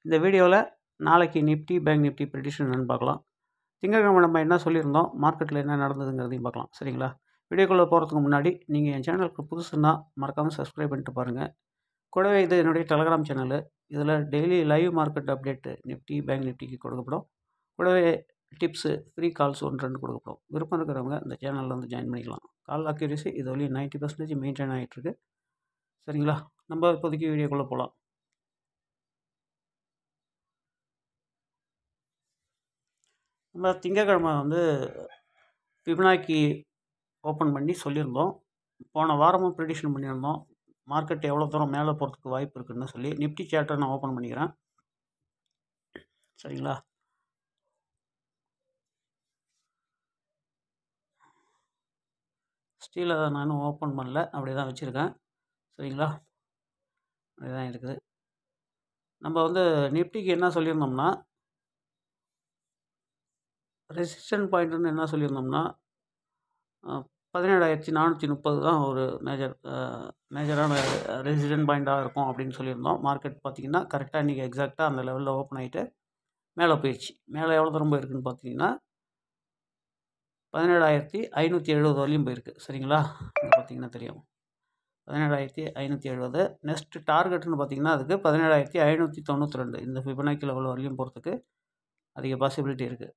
இந்த வீடியோவில் நாளைக்கு நிஃப்டி பேங்க் நிஃப்டி ப்ரெடிஷன் என்னன்னு பார்க்கலாம் திங்கட்கிழமை நம்ம என்ன சொல்லியிருந்தோம் மார்க்கெட்டில் என்ன நடந்ததுங்கிறதையும் பார்க்கலாம் சரிங்களா வீடியோக்குள்ளே போகிறதுக்கு முன்னாடி நீங்கள் என் சேனலுக்கு புதுசுன்னா மறக்காமல் சப்ஸ்கிரைப் பண்ணிட்டு பாருங்கள் கூடவே இது என்னுடைய டெலகிராம் சேனலு இதில் daily live market update Nifty bank நிஃப்டிக்கு கொடுக்கப்படும் கூடவே டிப்ஸு ஃப்ரீ கால்ஸ் ஒன்று ரெண்டு கொடுக்கப்படும் விருப்பம் இருக்கிறவங்க இந்த சேனலில் வந்து ஜாயின் பண்ணிக்கலாம் கால் அக்யூரேசி இது வரையும் நைன்ட்டி பர்சன்டேஜ் மெயின்டைன் ஆகிட்டுருக்கு சரிங்களா நம்ம இப்போதைக்கு வீடியோக்குள்ளே போகலாம் நம்ம திங்கக்கிழமை வந்து ஃபிபனாக்கி ஓப்பன் பண்ணி சொல்லியிருந்தோம் போன வாரமும் ப்ரிடிஷன் பண்ணியிருந்தோம் மார்க்கெட் எவ்வளோ தூரம் மேலே போகிறதுக்கு வாய்ப்பு இருக்குன்னு சொல்லி நிஃப்டி சேட்டை நான் ஓப்பன் பண்ணிக்கிறேன் சரிங்களா ஸ்டீலை நான் இன்னும் ஓப்பன் பண்ணல அப்படியே தான் வச்சுருக்கேன் சரிங்களா அப்படியே தான் இருக்குது நம்ம வந்து நிஃப்டிக்கு என்ன சொல்லியிருந்தோம்னா ரெசிஸ்டன்ட் பாயிண்ட்டுன்னு என்ன சொல்லியிருந்தோம்னா பதினேழாயிரத்தி நானூற்றி முப்பது தான் ஒரு மேஜர் மேஜரான ரெசிடென்ட் பாயிண்ட்டாக இருக்கும் அப்படின்னு சொல்லியிருந்தோம் மார்க்கெட் பார்த்திங்கன்னா கரெக்டாக இன்றைக்கி எக்ஸாக்டாக அந்த லெவலில் ஓப்பன் ஆகிட்டு மேலே போயிடுச்சு மேலே எவ்வளோ தூரம் போயிருக்குன்னு பார்த்தீங்கன்னா பதினேழாயிரத்தி ஐநூற்றி எழுபது வரையும் போயிருக்கு சரிங்களா இங்கே பார்த்தீங்கன்னா தெரியும் பதினேழாயிரத்தி ஐநூற்றி எழுபது நெக்ஸ்ட் டார்கெட்னு பார்த்தீங்கன்னா அதுக்கு பதினேழாயிரத்தி ஐநூற்றி தொண்ணூற்றி ரெண்டு இந்த ஃபிபனாக்கி லெவல் வரையும் போகிறதுக்கு அதிக பாசிபிலிட்டி இருக்குது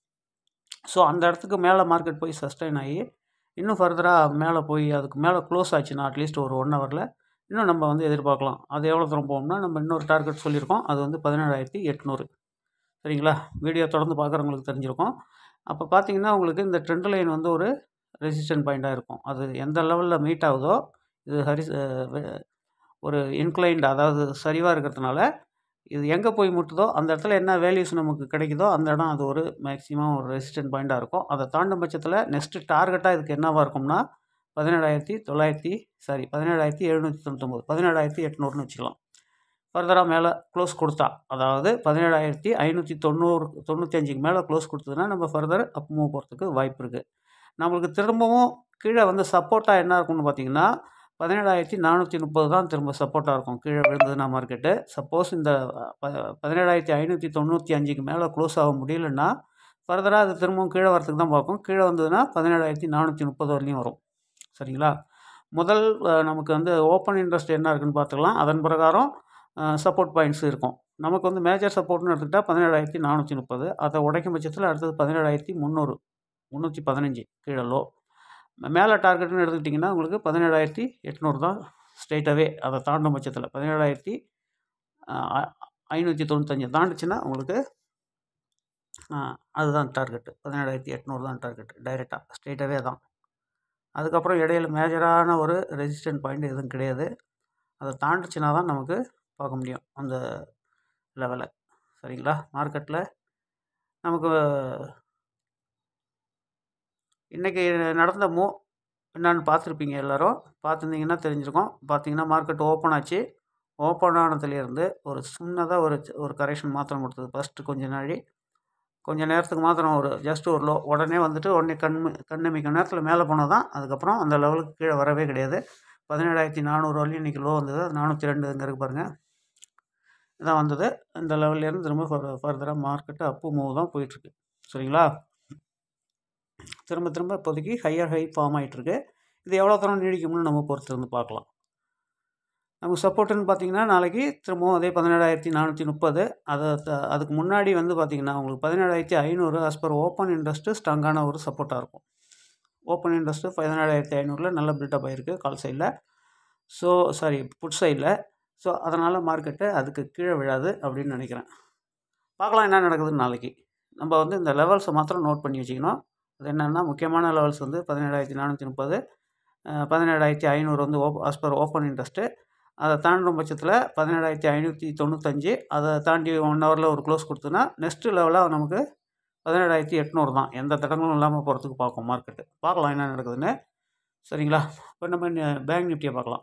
ஸோ அந்த இடத்துக்கு மேலே மார்க்கெட் போய் சஸ்டைன் ஆகி இன்னும் ஃபர்தராக மேலே போய் அதுக்கு மேலே க்ளோஸ் ஆச்சுன்னா அட்லீஸ்ட் ஒரு ஒன் ஹவரில் இன்னும் நம்ம வந்து எதிர்பார்க்கலாம் அது எவ்வளோ தூரம் போகும்னா நம்ம இன்னொரு டார்கெட் சொல்லியிருக்கோம் அது வந்து பதினேழாயிரத்தி எட்நூறு சரிங்களா வீடியோ தொடர்ந்து பார்க்குறவங்களுக்கு தெரிஞ்சிருக்கும் அப்போ பார்த்தீங்கன்னா உங்களுக்கு இந்த ட்ரெண்ட் லைன் வந்து ஒரு ரெசிஸ்டன்ட் பாயிண்ட்டாக இருக்கும் அது எந்த லெவலில் மீட் ஆகுதோ இது ஹரிஸ் ஒரு இன்க்ளைண்ட் அதாவது சரிவாக இருக்கிறதுனால இது எங்கே போய் முட்டுதோ அந்த இடத்துல என்ன வேல்யூஸ் நமக்கு கிடைக்குதோ அந்த இடம் அது ஒரு மேக்ஸிமம் ஒரு ரெசிஸ்டன்ட் பாயிண்ட்டாக இருக்கும் அதை தாண்டும் பட்சத்தில் நெக்ஸ்ட்டு டார்கெட்டாக இதுக்கு என்னவாக இருக்கும்னா பதினேழாயிரத்தி தொள்ளாயிரத்தி சாரி பதினேழாயிரத்தி எழுநூற்றி தொண்ணூத்தொம்பது பதினேழாயிரத்தி எட்நூறுன்னு வச்சுக்கலாம் ஃபர்தராக மேலே க்ளோஸ் கொடுத்தா அதாவது பதினேழாயிரத்தி ஐநூற்றி தொண்ணூறு தொண்ணூற்றி அஞ்சுக்கு மேலே க்ளோஸ் கொடுத்ததுன்னா நம்ம ஃபர்தர் அப் மூவ் போகிறதுக்கு வாய்ப்பு இருக்குது நம்மளுக்கு திரும்பவும் கீழே வந்து சப்போர்ட்டாக என்ன இருக்கும்னு பார்த்தீங்கன்னா பதினேழாயிரத்தி நானூற்றி முப்பது தான் திரும்ப சப்போர்ட்டாக இருக்கும் கீழே விழுந்ததுன்னா மார்க்கெட்டு சப்போஸ் இந்த ப பதினேழாயிரத்தி ஐநூற்றி தொண்ணூற்றி அஞ்சுக்கு மேலே க்ளோஸ் ஆக முடியலன்னா ஃபர்தராக அது திரும்பவும் கீழே வரத்துக்கு தான் பார்க்கும் கீழே வந்ததுன்னா பதினேழாயிரத்தி நானூற்றி முப்பது வரலையும் வரும் சரிங்களா முதல் நமக்கு வந்து ஓப்பன் இன்ட்ரெஸ்ட் என்ன இருக்குன்னு பார்த்துக்கலாம் அதன் பிரகாரம் சப்போர்ட் பாயிண்ட்ஸ் இருக்கும் நமக்கு வந்து மேஜர் சப்போர்ட்னு எடுத்துக்கிட்டால் பதினேழாயிரத்தி நானூற்றி முப்பது அதை உடைக்கும் பட்சத்தில் அடுத்தது பதினேழாயிரத்தி முந்நூறு முந்நூற்றி பதினஞ்சு கீழே லோ மேலே டார்கெட்னு எடுத்துக்கிட்டிங்கன்னா உங்களுக்கு பதினேழாயிரத்தி எட்நூறு தான் ஸ்ட்ரெயிட்டாகவே அதை தாண்டும் பட்சத்தில் பதினேழாயிரத்தி ஐநூற்றி தொண்ணூத்தஞ்சு தாண்டுச்சுன்னா உங்களுக்கு அதுதான் டார்கெட்டு பதினேழாயிரத்தி எட்நூறு தான் டார்கெட் டைரெக்டாக ஸ்ட்ரெயிட்டாகவே தான் அதுக்கப்புறம் இடையில மேஜரான ஒரு ரெசிஸ்டன்ட் பாயிண்ட் எதுவும் கிடையாது அதை தாண்டுச்சுன்னா தான் நமக்கு பார்க்க முடியும் அந்த லெவலை சரிங்களா மார்க்கெட்டில் நமக்கு இன்றைக்கி நடந்த மூ என்னான்னு பார்த்துருப்பீங்க எல்லோரும் பார்த்துருந்தீங்கன்னா தெரிஞ்சிருக்கும் பார்த்தீங்கன்னா மார்க்கெட் ஓப்பன் ஆச்சு ஓப்பன் ஆனதுலேருந்து ஒரு சின்னதாக ஒரு ஒரு கரெக்ஷன் மாத்திரம் கொடுத்தது ஃபஸ்ட்டு கொஞ்ச நாளி கொஞ்சம் நேரத்துக்கு மாத்திரம் ஒரு ஜஸ்ட் ஒரு லோ உடனே வந்துட்டு உடனே கண் கண்ணமிக்க நேரத்தில் மேலே போனால் தான் அதுக்கப்புறம் அந்த லெவலுக்கு கீழே வரவே கிடையாது பதினேழாயிரத்தி நானூறு வரலையும் இன்றைக்கி லோ வந்தது நானூற்றி ரெண்டு இங்கே இருக்கு பாருங்கள் இதான் வந்தது இந்த லெவல்லேருந்து திரும்ப ஃபர்தராக மார்க்கெட்டு அப்பு மூவ் தான் போயிட்டுருக்கு சரிங்களா திரும்ப திரும்ப இப்போதைக்கு ஹையர் ஹை ஃபார்ம் ஆகிட்டுருக்கு இது எவ்வளோ தூரம் நீடிக்கும்னு நம்ம பொறுத்து இருந்து பார்க்கலாம் நமக்கு சப்போர்ட்டுன்னு பார்த்தீங்கன்னா நாளைக்கு திரும்பவும் அதே பதினேழாயிரத்தி நானூற்றி முப்பது அதை அதுக்கு முன்னாடி வந்து பார்த்திங்கன்னா உங்களுக்கு பதினேழாயிரத்தி ஐநூறு ஆஸ் பர் ஓப்பன் இன்ட்ரெஸ்ட்டு ஸ்ட்ராங்கான ஒரு சப்போர்ட்டாக இருக்கும் ஓப்பன் இன்ட்ரெஸ்ட்டு பதினேழாயிரத்தி ஐநூறில் நல்ல பில்டப் ஆகிருக்கு கால் சைடில் ஸோ சாரி புட் சைடில் ஸோ அதனால் மார்க்கெட்டு அதுக்கு கீழே விழாது அப்படின்னு நினைக்கிறேன் பார்க்கலாம் என்ன நடக்குதுன்னு நாளைக்கு நம்ம வந்து இந்த லெவல்ஸை மாத்திரம் நோட் பண்ணி வச்சுக்கணும் அது என்னென்னா முக்கியமான லெவல்ஸ் வந்து பதினேழாயிரத்தி நானூற்றி முப்பது பதினேழாயிரத்தி ஐநூறு வந்து ஓப் ஆஸ் பர் ஓப்பன் இன்ட்ரெஸ்ட்டு அதை தாண்டும் பட்சத்தில் பதினேழாயிரத்தி ஐநூற்றி தொண்ணூத்தஞ்சு அதை தாண்டி ஒன் ஹவரில் ஒரு க்ளோஸ் கொடுத்தோன்னா நெக்ஸ்ட்டு லெவலாக நமக்கு பதினேழாயிரத்தி எட்நூறு தான் எந்த தடங்களும் இல்லாமல் போகிறதுக்கு பார்க்கும் மார்க்கெட்டு பார்க்கலாம் என்ன நடக்குதுன்னு சரிங்களா இப்போ நம்ம பேங்க் நிஃப்டியை பார்க்கலாம்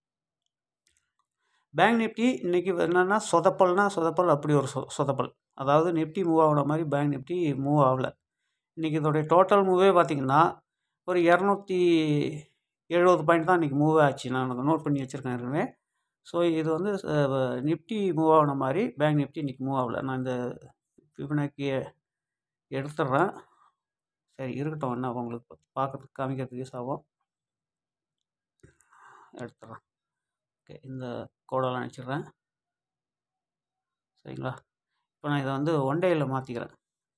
பேங்க் நிஃப்டி இன்றைக்கி என்னென்னா சொதப்பல்னா சொதப்பல் அப்படி ஒரு சொ சொதப்பல் அதாவது நிஃப்டி மூவ் ஆகின மாதிரி பேங்க் நிஃப்டி மூவ் ஆகலை இன்றைக்கி இதோடைய டோட்டல் மூவே பார்த்திங்கன்னா ஒரு இரநூத்தி எழுபது பாயிண்ட் தான் இன்றைக்கி மூவ் ஆச்சு நான் நோட் பண்ணி வச்சுருக்கேன் ஏற்கனவே ஸோ இது வந்து நிஃப்டி மூவ் ஆன மாதிரி பேங்க் நிஃப்டி இன்றைக்கி மூவ் ஆகல நான் இந்த ஃபிபனாக்கியை எடுத்துடுறேன் சரி இருக்கட்டும் என்ன உங்களுக்கு பார்க்கறதுக்கு காமிக்கிறதுக்கு யூஸ் ஆகும் எடுத்துடுறேன் ஓகே இந்த கோடெல்லாம் அனுப்பிச்சிடுறேன் சரிங்களா இப்போ நான் இதை வந்து ஒன் டேயில் மாற்றிக்கிறேன்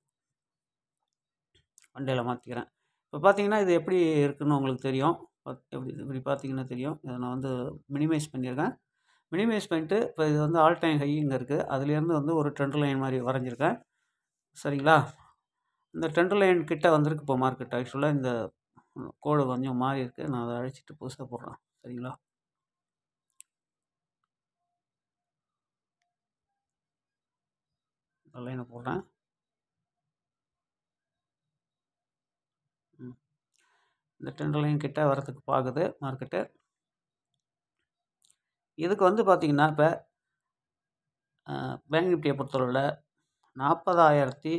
ஒன் டேயில் மாற்றிக்கிறேன் இப்போ பார்த்தீங்கன்னா இது எப்படி இருக்குன்னு உங்களுக்கு தெரியும் பாத்- எப்படி இப்படி பார்த்தீங்கன்னா தெரியும் இதை நான் வந்து மினிமைஸ் பண்ணியிருக்கேன் மினிமைஸ் பண்ணிட்டு இப்போ இது வந்து ஆல் டைம் ஹை இங்கே இருக்குது அதுலேருந்து வந்து ஒரு ட்ரெண்ட் லைன் மாதிரி வரைஞ்சிருக்கேன் சரிங்களா இந்த ட்ரெண்ட் லைன் கிட்ட வந்திருக்கு இப்போ மார்க்கெட் ஆக்சுவலாக இந்த கோடு கொஞ்சம் மாறி இருக்குது நான் அதை அழிச்சிட்டு புதுசாக போடுறேன் சரிங்களா இந்த லைனை போடுறேன் ம். இந்த ட்ரெண்ட் லைன் கிட்ட வரதுக்கு பார்க்குது மார்க்கெட்டு இதுக்கு வந்து பார்த்தீங்கன்னா இப்போ பேங்க் நிஃப்டியை பொறுத்தளவில் நாற்பதாயிரத்தி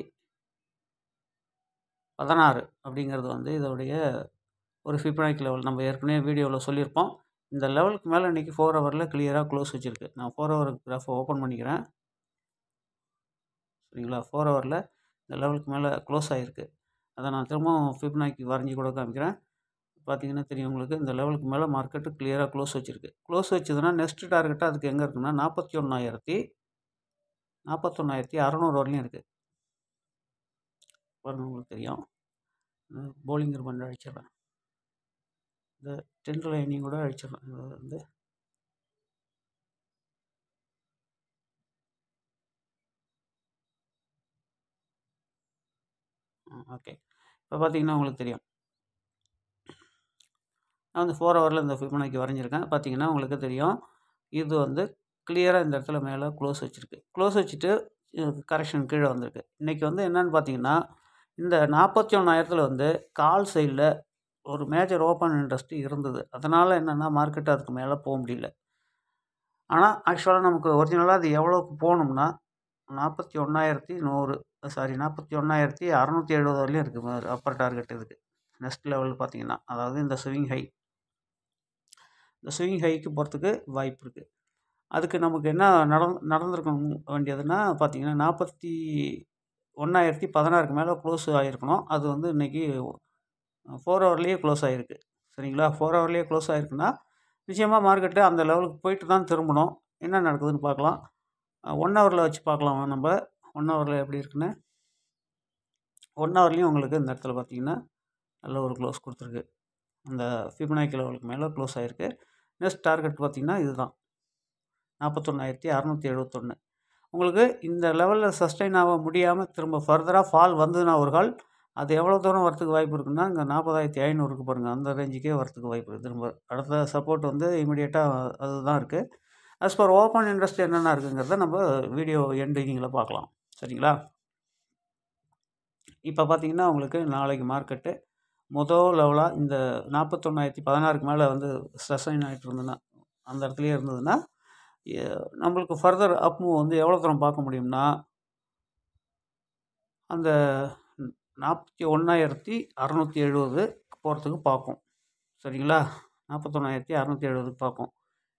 பதினாறு அப்படிங்கிறது வந்து இதோடைய ஒரு ஃபிப்னாக்கி லெவல் நம்ம ஏற்கனவே வீடியோவில் சொல்லியிருப்போம் இந்த லெவலுக்கு மேலே இன்றைக்கி ஃபோர் ஹவரில் கிளியராக க்ளோஸ் வச்சுருக்கு நான் ஃபோர் ஹவர் கிராஃபை ஓப்பன் பண்ணிக்கிறேன் சரிங்களா ஃபோர் ஹவரில் இந்த லெவலுக்கு மேலே க்ளோஸ் ஆகிருக்கு அதை நான் திரும்பவும் ஃபிப்னாக்கி வரைஞ்சி கூட காமிக்கிறேன் பார்த்தீங்கன்னா தெரியும் உங்களுக்கு இந்த லெவலுக்கு மேலே மார்க்கெட்டு கிளியராக க்ளோஸ் வச்சுருக்கு க்ளோஸ் வச்சதுன்னா நெக்ஸ்ட் டார்கெட்டாக அதுக்கு எங்கே இருக்குன்னா நாற்பத்தி ஒன்றாயிரத்தி நாற்பத்தொன்னாயிரத்தி அறநூறு வரலையும் இருக்குது பாருங்க உங்களுக்கு தெரியும் போலிங்கர் பண்ணி அழிச்சிடுறேன் இந்த டென்ட் லைனிங் கூட அழிச்சிடுறேன் இது வந்து ஓகே இப்போ பார்த்தீங்கன்னா உங்களுக்கு தெரியும் நான் வந்து ஃபோர் ஹவரில் இந்த ஃபிப்னாக்கி வரைஞ்சிருக்கேன் பார்த்தீங்கன்னா உங்களுக்கு தெரியும் இது வந்து கிளியராக இந்த இடத்துல மேலே க்ளோஸ் வச்சுருக்கு க்ளோஸ் வச்சுட்டு கரெக்ஷன் கீழே வந்திருக்கு இன்றைக்கி வந்து என்னென்னு பார்த்தீங்கன்னா இந்த நாற்பத்தி ஒன்றாயிரத்தில் வந்து கால் சைடில் ஒரு மேஜர் ஓப்பன் இன்ட்ரெஸ்ட் இருந்தது அதனால் என்னென்னா மார்க்கெட் அதுக்கு மேலே போக முடியல ஆனால் ஆக்சுவலாக நமக்கு ஒரிஜினலாக அது எவ்வளோக்கு போகணும்னா நாற்பத்தி ஒன்றாயிரத்தி நூறு சாரி நாற்பத்தி ஒன்றாயிரத்தி அறநூற்றி எழுபது வரலையும் இருக்குது அப்பர் டார்கெட் இதுக்கு நெக்ஸ்ட் லெவல் பார்த்தீங்கன்னா அதாவது இந்த ஸ்விங் ஹை இந்த ஸ்விங் ஹைக்கு போகிறதுக்கு வாய்ப்பு இருக்குது அதுக்கு நமக்கு என்ன நடந் நடந்திருக்க வேண்டியதுன்னா பார்த்தீங்கன்னா நாற்பத்தி ஒன்றாயிரத்தி பதினாறுக்கு மேலே க்ளோஸ் ஆகிருக்கணும் அது வந்து இன்றைக்கி ஃபோர் ஹவர்லேயே க்ளோஸ் ஆகிருக்கு சரிங்களா ஃபோர் ஹவர்லேயே க்ளோஸ் ஆகிருக்குன்னா நிச்சயமாக மார்க்கெட்டு அந்த லெவலுக்கு போயிட்டு தான் திரும்பணும் என்ன நடக்குதுன்னு பார்க்கலாம் ஒன் ஹவரில் வச்சு பார்க்கலாம் நம்ம ஒன் ஹவரில் எப்படி இருக்குன்னு ஒன் ஹவர்லேயும் உங்களுக்கு இந்த இடத்துல பார்த்தீங்கன்னா நல்ல ஒரு க்ளோஸ் கொடுத்துருக்கு அந்த ஃபிபனாக்கி லெவலுக்கு மேலே க்ளோஸ் ஆகிருக்கு நெக்ஸ்ட் டார்கெட் பார்த்திங்கன்னா இதுதான் நாற்பத்தொன்னாயிரத்தி அறநூற்றி எழுபத்தொன்று உங்களுக்கு இந்த லெவலில் சஸ்டைன் ஆக முடியாமல் திரும்ப ஃபர்தராக ஃபால் வந்ததுன்னா ஒரு கால் அது எவ்வளோ தூரம் வரத்துக்கு வாய்ப்பு இருக்குன்னா இங்கே நாற்பதாயிரத்தி ஐநூறுக்கு பாருங்கள் அந்த ரேஞ்சுக்கே வரத்துக்கு வாய்ப்பு இருக்குது திரும்ப அடுத்த சப்போர்ட் வந்து இமீடியட்டாக அதுதான் இருக்குது அஸ் பர் ஓப்பன் இன்ட்ரெஸ்ட் என்னென்ன இருக்குங்கிறத நம்ம வீடியோ எண்டிங்கில் பார்க்கலாம் சரிங்களா இப்போ பார்த்தீங்கன்னா உங்களுக்கு நாளைக்கு மார்க்கெட்டு மொதல் லெவலாக இந்த நாற்பத்தொன்னாயிரத்தி பதினாறுக்கு மேலே வந்து சஸ்டைன் ஆகிட்டு இருந்ததுன்னா அந்த இடத்துலையே இருந்ததுன்னா நம்மளுக்கு ஃபர்தர் அப் மூவ் வந்து எவ்வளோ தூரம் பார்க்க முடியும்னா அந்த நாற்பத்தி ஒன்றாயிரத்தி அறநூற்றி எழுபது போகிறதுக்கு பார்க்கும் சரிங்களா நாற்பத்தொன்னாயிரத்தி அறநூற்றி எழுபதுக்கு பார்க்கும்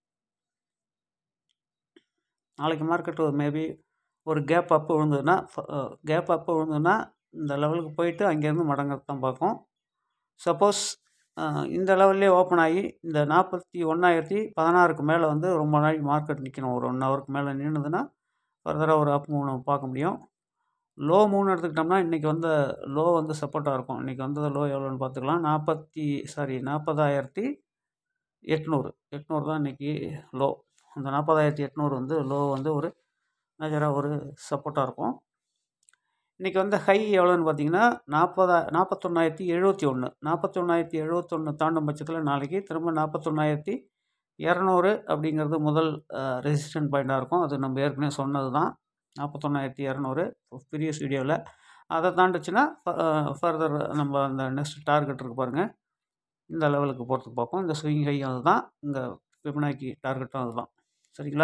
நாளைக்கு மார்க்கெட்டு மேபி ஒரு கேப் அப்பு விழுந்ததுன்னா கேப் அப்பு விழுந்ததுன்னா இந்த லெவலுக்கு போயிட்டு அங்கேருந்து மடங்கிறது தான் பார்க்கும் சப்போஸ் இந்த லெவல்லே ஓப்பன் ஆகி இந்த நாற்பத்தி ஒன்றாயிரத்தி பதினாறுக்கு மேலே வந்து ரொம்ப நாளைக்கு மார்க்கெட் நிற்கணும் ஒரு ஒன் ஹவருக்கு மேலே நின்றுதுன்னா ஃபர்தராக ஒரு அப் மூவ் நம்ம பார்க்க முடியும் லோ மூணு எடுத்துக்கிட்டோம்னா இன்றைக்கி வந்த லோ வந்து சப்போர்ட்டாக இருக்கும் இன்றைக்கி வந்தது லோ எவ்வளோன்னு பார்த்துக்கலாம் நாற்பத்தி சாரி நாற்பதாயிரத்தி எட்நூறு எட்நூறு தான் இன்றைக்கி லோ அந்த நாற்பதாயிரத்தி எட்நூறு வந்து லோ வந்து ஒரு மேஜராக ஒரு சப்போர்ட்டாக இருக்கும் இன்றைக்கி வந்து ஹை எவ்வளோன்னு பார்த்தீங்கன்னா நாற்பதா நாற்பத்தொன்னாயிரத்தி எழுபத்தி ஒன்று நாற்பத்தொன்னாயிரத்தி எழுபத்தொன்று தாண்டும் பட்சத்தில் நாளைக்கு திரும்ப நாற்பத்தொன்னாயிரத்தி இரநூறு அப்படிங்கிறது முதல் ரெசிஸ்டன்ட் பாயிண்ட்டாக இருக்கும் அது நம்ம ஏற்கனவே சொன்னது தான் நாற்பத்தொன்னாயிரத்தி இரநூறு ப்ரீவியஸ் வீடியோவில் அதை தாண்டுச்சுன்னா ஃபர்தர் நம்ம அந்த நெக்ஸ்ட் டார்கெட் இருக்கு பாருங்கள் இந்த லெவலுக்கு போகிறதுக்கு பார்ப்போம் இந்த ஸ்விங் ஹை அதுதான் இங்கே ஃபிபனாக்கி டார்கெட்டும் அதுதான் சரிங்களா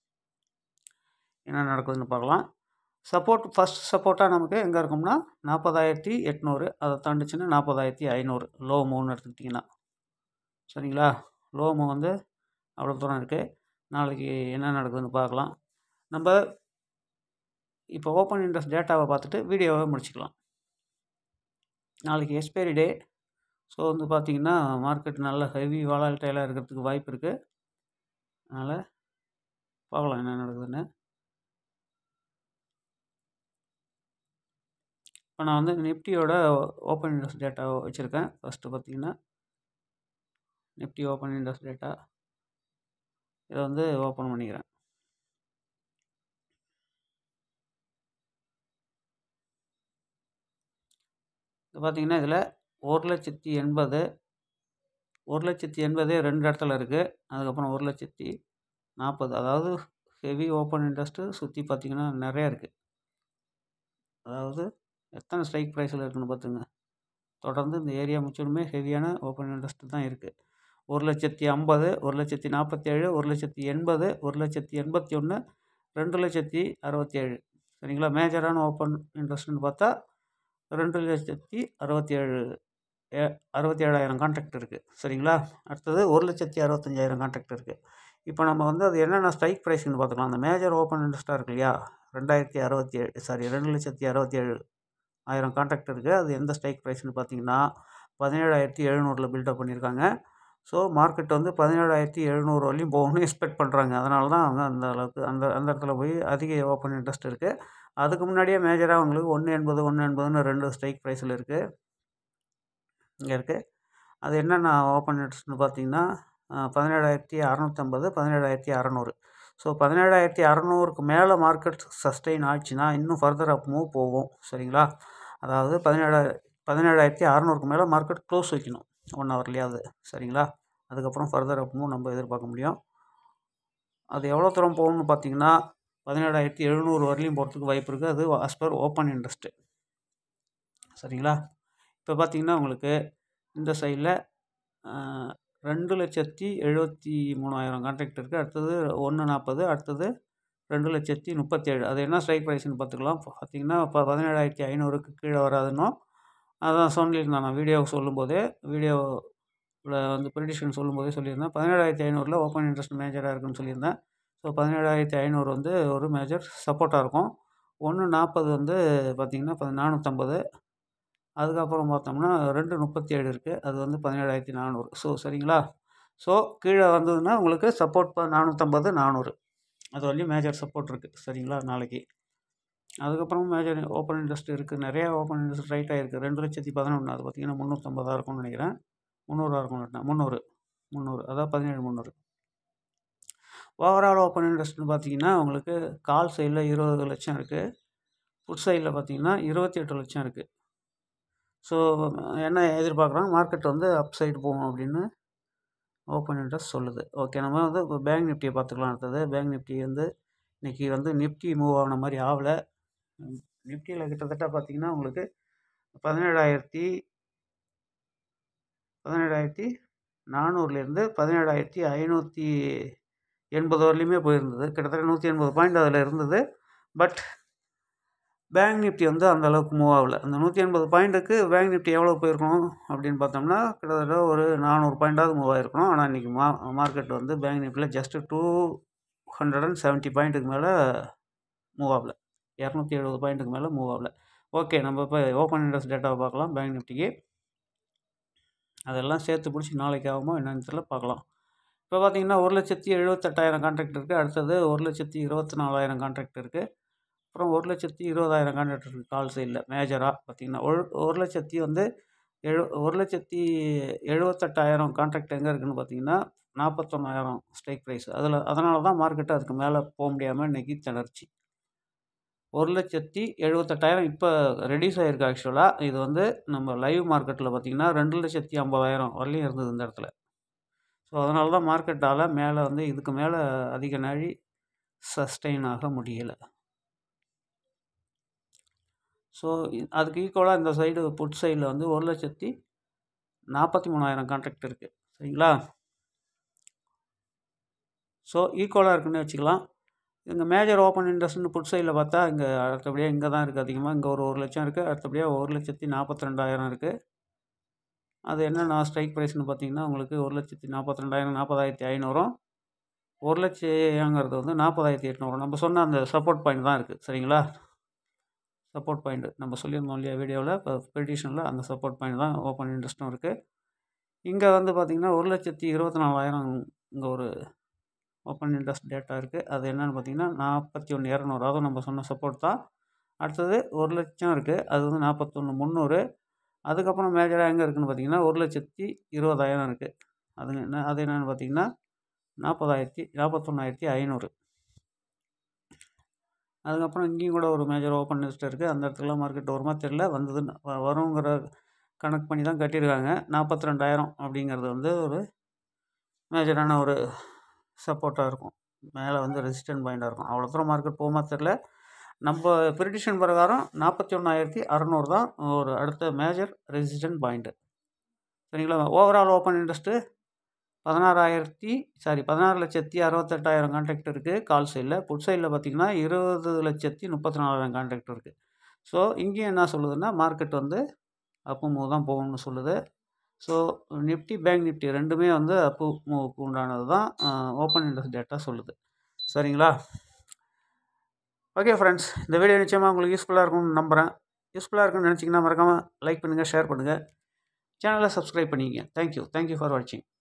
என்ன நடக்குதுன்னு பார்க்கலாம் சப்போர்ட் ஃபஸ்ட் சப்போர்ட்டாக நமக்கு எங்கே இருக்கும்னா நாற்பதாயிரத்தி எட்நூறு அதை தாண்டுச்சுன்னா நாற்பதாயிரத்தி ஐநூறு லோ மூவ்னு எடுத்துக்கிட்டிங்கன்னா சரிங்களா லோ மூவ் வந்து அவ்வளோ தூரம் இருக்குது நாளைக்கு என்ன நடக்குதுன்னு பார்க்கலாம் நம்ம இப்போ ஓப்பன் இன்ட்ரெஸ்ட் டேட்டாவை பார்த்துட்டு வீடியோவை முடிச்சுக்கலாம் நாளைக்கு எக்ஸ்பைரி டே ஸோ வந்து பார்த்திங்கன்னா மார்க்கெட் நல்ல ஹெவி வாலால்டைலாக இருக்கிறதுக்கு வாய்ப்பு இருக்குது அதனால் பார்க்கலாம் என்ன நடக்குதுன்னு இப்போ நான் வந்து நிஃப்டியோட ஓப்பன் இன்ட்ரெஸ்ட் டேட்டாவை வச்சுருக்கேன் ஃபஸ்ட்டு பார்த்தீங்கன்னா நிஃப்டி ஓப்பன் இன்ட்ரெஸ்ட் டேட்டா இதை வந்து ஓப்பன் பண்ணிக்கிறேன் இது பார்த்திங்கன்னா இதில் ஒரு லட்சத்தி எண்பது ஒரு லட்சத்தி எண்பது ரெண்டு இடத்துல இருக்குது அதுக்கப்புறம் ஒரு லட்சத்தி நாற்பது அதாவது ஹெவி ஓப்பன் இன்ட்ரெஸ்ட்டு சுற்றி பார்த்திங்கன்னா நிறையா இருக்குது அதாவது எத்தனை ஸ்ட்ரைக் ப்ரைஸில் இருக்குன்னு பார்த்துங்க தொடர்ந்து இந்த ஏரியா முற்றிலுமே ஹெவியான ஓப்பன் இன்ட்ரெஸ்ட் தான் இருக்குது ஒரு லட்சத்தி ஐம்பது ஒரு லட்சத்தி நாற்பத்தேழு ஒரு லட்சத்தி எண்பது ஒரு லட்சத்தி எண்பத்தி ஒன்று ரெண்டு லட்சத்தி அறுபத்தேழு சரிங்களா மேஜரான ஓப்பன் இன்ட்ரெஸ்ட்னு பார்த்தா ரெண்டு லட்சத்தி அறுபத்தி ஏழு ஏ அறுபத்தி ஏழாயிரம் கான்ட்ராக்ட் இருக்குது சரிங்களா அடுத்தது ஒரு லட்சத்தி அறுபத்தஞ்சாயிரம் கான்ட்ராக்ட் இருக்குது இப்போ நம்ம வந்து அது என்னென்ன ஸ்ட்ரைக் ப்ரைஸ்னு பார்த்துக்கலாம் அந்த மேஜர் ஓப்பன் இன்ட்ரெஸ்ட்டாக இருக்கு இல்லையா ரெண்டாயிரத்தி அறுபத்தி ஏழு சாரி ரெண்டு லட்சத்தி அறுபத்தி ஏழு ஆயிரம் கான்ட்ராக்ட் இருக்குது அது எந்த ஸ்ட்ரைக் ப்ரைஸ்னு பார்த்தீங்கன்னா பதினேழாயிரத்தி எழுநூறில் பில்டப் பண்ணியிருக்காங்க ஸோ மார்க்கெட் வந்து பதினேழாயிரத்தி எழுநூறு வரையும் போகணும்னு எக்ஸ்பெக்ட் பண்ணுறாங்க அதனால தான் அவங்க அந்த அளவுக்கு அந்த அந்த இடத்துல போய் அதிக ஓப்பன் இன்ட்ரெஸ்ட் இருக்குது அதுக்கு முன்னாடியே மேஜராக அவங்களுக்கு ஒன்று எண்பது ஒன்று எண்பதுன்னு ரெண்டு ஸ்ட்ரைக் ப்ரைஸில் இருக்குது இங்கே இருக்குது அது என்னென்ன ஓப்பன் இன்ட்ரெஸ்ட்னு பார்த்தீங்கன்னா பதினேழாயிரத்தி அறநூற்றம்பது பதினேழாயிரத்தி அறநூறு ஸோ பதினேழாயிரத்தி அறநூறுக்கு மேலே மார்க்கெட் சஸ்டெயின் ஆச்சுன்னா இன்னும் ஃபர்தர் அப் மூவ் போகும் சரிங்களா அதாவது பதினேழா பதினேழாயிரத்தி அறநூறுக்கு மேலே மார்க்கெட் க்ளோஸ் வைக்கணும் ஒன் ஹவர்லேயாவது சரிங்களா அதுக்கப்புறம் ஃபர்தர் அப் மூவ் நம்ம எதிர்பார்க்க முடியும் அது எவ்வளோ தூரம் போகணும்னு பார்த்தீங்கன்னா பதினேழாயிரத்தி எழுநூறு வரலையும் போகிறதுக்கு வாய்ப்பு இருக்குது அது அஸ் பர் ஓப்பன் இன்ட்ரெஸ்ட்டு சரிங்களா இப்போ பார்த்தீங்கன்னா உங்களுக்கு இந்த சைடில் ரெண்டு லட்சத்தி எழுபத்தி மூணாயிரம் கான்ட்ராக்ட் இருக்குது அடுத்தது ஒன்று நாற்பது அடுத்தது ரெண்டு லட்சத்தி முப்பத்தேழு அது என்ன ஸ்ட்ரைக் ப்ரைஸ்னு பார்த்துக்கலாம் பார்த்தீங்கன்னா இப்போ பதினேழாயிரத்தி ஐநூறுக்கு கீழே வராதுன்னும் அதான் சொல்லியிருந்தேன் நான் வீடியோ சொல்லும்போதே வீடியோவில் வந்து ப்ரிடிஷன் சொல்லும்போதே சொல்லியிருந்தேன் பதினேழாயிரத்தி ஐநூறில் ஓப்பன் இன்ட்ரெஸ்ட் மேஜராக இருக்குன்னு சொல்லியிருந்தேன் ஸோ பதினேழாயிரத்தி ஐநூறு வந்து ஒரு மேஜர் சப்போர்ட்டாக இருக்கும் ஒன்று நாற்பது வந்து பார்த்திங்கன்னா இப்போ நானூற்றம்பது அதுக்கப்புறம் பார்த்தோம்னா ரெண்டு முப்பத்தி ஏழு இருக்குது அது வந்து பதினேழாயிரத்தி நானூறு ஸோ சரிங்களா ஸோ கீழே வந்ததுன்னா உங்களுக்கு சப்போர்ட் இப்போ நானூற்றம்பது நானூறு அது வரலையும் மேஜர் சப்போர்ட் இருக்குது சரிங்களா நாளைக்கு அதுக்கப்புறம் மேஜர் ஓப்பன் இன்ட்ரெஸ்ட் இருக்குது நிறையா ஓப்பன் இன்ட்ரெஸ்ட் ரைட் ஆகிருக்கு ரெண்டு லட்சத்தி பதினொன்று அது பார்த்திங்கன்னா முந்நூற்றம்பதாக இருக்கும்னு நினைக்கிறேன் முந்நூறுவா இருக்கும்னு முந்நூறு முந்நூறு அதான் பதினேழு முந்நூறு ஓவரால் ஓப்பன் இன்ட்ரெஸ்ட்னு பார்த்தீங்கன்னா உங்களுக்கு கால் சைடில் இருபது லட்சம் இருக்குது ஃபுட் சைடில் பார்த்தீங்கன்னா இருபத்தி எட்டு லட்சம் இருக்குது ஸோ என்ன எதிர்பார்க்குறாங்க மார்க்கெட் வந்து அப் சைடு போகும் அப்படின்னு ஓப்பன் இன்ட்ரெஸ்ட் சொல்லுது ஓகே நம்ம வந்து இப்போ பேங்க் நிஃப்டியை பார்த்துக்கலாம் அடுத்தது பேங்க் நிஃப்டி வந்து இன்றைக்கி வந்து நிஃப்டி மூவ் ஆன மாதிரி ஆகலை நிஃப்டியில் கிட்டத்தட்ட பார்த்திங்கன்னா உங்களுக்கு பதினேழாயிரத்தி பதினேழாயிரத்தி நானூறுலேருந்து பதினேழாயிரத்தி ஐநூற்றி எண்பது வரலையுமே போயிருந்தது கிட்டத்தட்ட நூற்றி எண்பது பாயிண்ட் அதில் இருந்தது பட் பேங்க் நிஃப்டி வந்து அந்த அளவுக்கு மூவ் ஆகலை அந்த நூற்றி எண்பது பாயிண்ட்டுக்கு பேங்க் நிஃப்டி எவ்வளோ போயிருக்கணும் அப்படின்னு பார்த்தோம்னா கிட்டத்தட்ட ஒரு நானூறு பாயிண்ட்டாவது மூவ் ஆகிருக்கணும் ஆனால் இன்றைக்கி மா மார்க்கெட் வந்து பேங்க் நிஃப்டியில் just two hundred and seventy பாயிண்ட்டுக்கு மேலே மூவ் ஆகலை இரநூத்தி எழுபது பாயிண்ட்டுக்கு மேலே மூவ் ஆகலை ஓகே நம்ம இப்போ ஓப்பன் இன்ட்ரெஸ்ட் டேட்டாவை பார்க்கலாம் பேங்க் நிஃப்டிக்கு அதெல்லாம் சேர்த்து பிடிச்சி நாளைக்கு ஆகுமோ என்னன்னு தெரியல பார்க்கலாம் இப்போ பார்த்தீங்கன்னா ஒரு லட்சத்தி எழுபத்தெட்டாயிரம் கான்ட்ராக்ட் இருக்குது அடுத்தது ஒரு லட்சத்தி இருபத்தி நாலாயிரம் கான்ட்ராக்ட் இருக்குது அப்புறம் ஒரு லட்சத்தி இருபதாயிரம் கான்ட்ராக்ட் இருக்குது கால் சைடில் மேஜராக பார்த்தீங்கன்னா ஒரு ஒரு லட்சத்தி வந்து எழு ஒரு லட்சத்தி எழுபத்தெட்டாயிரம் கான்ட்ராக்ட் எங்கே இருக்குதுன்னு பார்த்தீங்கன்னா நாற்பத்தொன்னாயிரம் ஸ்ட்ரைக் ப்ரைஸ் அதில் அதனால தான் மார்க்கெட்டு அதுக்கு மேலே போக முடியாமல் இன்றைக்கி திணறுச்சு ஒரு லட்சத்தி எழுபத்தெட்டாயிரம் இப்போ ரெடியூஸ் ஆகிருக்கு ஆக்சுவலாக இது வந்து நம்ம லைவ் மார்க்கெட்டில் பார்த்திங்கன்னா ரெண்டு லட்சத்தி ஐம்பதாயிரம் வரலையும் இருந்தது இந்த இடத்துல ஸோ அதனால தான் மார்க்கெட்டால் மேலே வந்து இதுக்கு மேலே அதிக நாழி சஸ்டெயின் ஆக முடியலை ஸோ அதுக்கு ஈக்குவலாக இந்த சைடு புட் சைடில் வந்து ஒரு லட்சத்தி நாற்பத்தி மூணாயிரம் கான்ட்ராக்ட் இருக்குது சரிங்களா ஸோ ஈக்குவலாக இருக்குன்னு வச்சுக்கலாம் இங்கே மேஜர் ஓப்பன் இன்ட்ரெஸ்ட்னு புட் சைடில் பார்த்தா இங்கே அடுத்தபடியாக இங்கே தான் இருக்குது அதிகமாக இங்கே ஒரு ஒரு லட்சம் இருக்குது அடுத்தபடியாக ஒரு லட்சத்தி நாற்பத்தி ரெண்டாயிரம் இருக்குது அது என்னென்ன ஸ்ட்ரைக் ப்ரைஸ்னு பார்த்தீங்கன்னா உங்களுக்கு ஒரு லட்சத்தி நாற்பத்தி ரெண்டாயிரம் நாற்பதாயிரத்தி ஐநூறும் ஒரு லட்சங்கிறது வந்து நாற்பதாயிரத்தி எட்நூறு நம்ம சொன்ன அந்த சப்போர்ட் பாயிண்ட் தான் இருக்குது சரிங்களா சப்போர்ட் பாயிண்ட் நம்ம சொல்லியிருந்தோம் இல்லையா வீடியோவில் இப்போ பெடிஷனில் அந்த சப்போர்ட் பாயிண்ட் தான் ஓப்பன் இன்ட்ரெஸ்ட்டும் இருக்குது இங்கே வந்து பார்த்திங்கன்னா ஒரு லட்சத்தி இருபத்தி நாலாயிரம் இங்கே ஒரு ஓப்பன் இன்ட்ரெஸ்ட் டேட்டா இருக்குது அது என்னென்னு பார்த்தீங்கன்னா நாற்பத்தி ஒன்று இரநூறு அதுவும் நம்ம சொன்ன சப்போர்ட் தான் அடுத்தது ஒரு லட்சம் இருக்குது அது வந்து நாற்பத்தொன்று முந்நூறு அதுக்கப்புறம் மேஜராக எங்கே இருக்குதுன்னு பார்த்தீங்கன்னா ஒரு லட்சத்தி இருபதாயிரம் இருக்குது அது என்ன அது என்னென்னு பார்த்தீங்கன்னா நாற்பதாயிரத்தி நாற்பத்தொன்னாயிரத்தி ஐநூறு அதுக்கப்புறம் இங்கேயும் கூட ஒரு மேஜர் ஓப்பன் லிஸ்ட் இருக்குது அந்த இடத்துலலாம் மார்க்கெட் வருமா தெரில வந்ததுன்னு வ- வருங்கிற கணக்கு பண்ணி தான் கட்டியிருக்காங்க நாற்பத்தி ரெண்டாயிரம் அப்படிங்கிறது வந்து ஒரு மேஜரான ஒரு சப்போர்ட்டாக இருக்கும் மேலே வந்து ரெசிஸ்டன்ட் பாயிண்டாக இருக்கும் அவ்வளோ தூரம் மார்க்கெட் போகுமா தெரில நம்ம ப்ரிடிஷன் பிரகாரம் நாற்பத்தி ஒன்றாயிரத்தி அறநூறு தான் ஒரு அடுத்த மேஜர் ரெசிஸ்டன்ட் பாயிண்ட்டு சரிங்களா ஓவரால் ஓப்பன் இன்ட்ரெஸ்ட்டு பதினாறாயிரத்தி சாரி பதினாறு லட்சத்தி அறுபத்தெட்டாயிரம் கான்ட்ராக்ட் இருக்குது கால் சைடில் புட் சைடில் பார்த்தீங்கன்னா இருபது லட்சத்தி முப்பத்தி நாலாயிரம் கான்ட்ராக்ட் இருக்குது ஸோ இங்கேயும் என்ன சொல்லுதுன்னா மார்க்கெட் வந்து அப்பு மூவ் தான் போகும்னு சொல்லுது ஸோ நிஃப்டி பேங்க் நிஃப்டி ரெண்டுமே வந்து அப்பு மூவுக்கு உண்டானது தான் ஓப்பன் இன்ட்ரெஸ்ட் டேட்டா சொல்லுது சரிங்களா ஓகே ஃப்ரெண்ட்ஸ் இந்த வீடியோ நிச்சயமாக உங்களுக்கு யூஸ்ஃபுல்லாக இருக்கும்னு நம்புகிறேன் யூஸ்ஃபுல்லாக இருக்கும்னு நினச்சிங்கன்னா மறக்காமல் லைக் பண்ணுங்கள் ஷேர் பண்ணுங்கள் சேனலை சப்ஸ்கிரைப் பண்ணிக்கங்க தேங்க்யூ தேங்க்யூ ஃபார் வாட்சிங்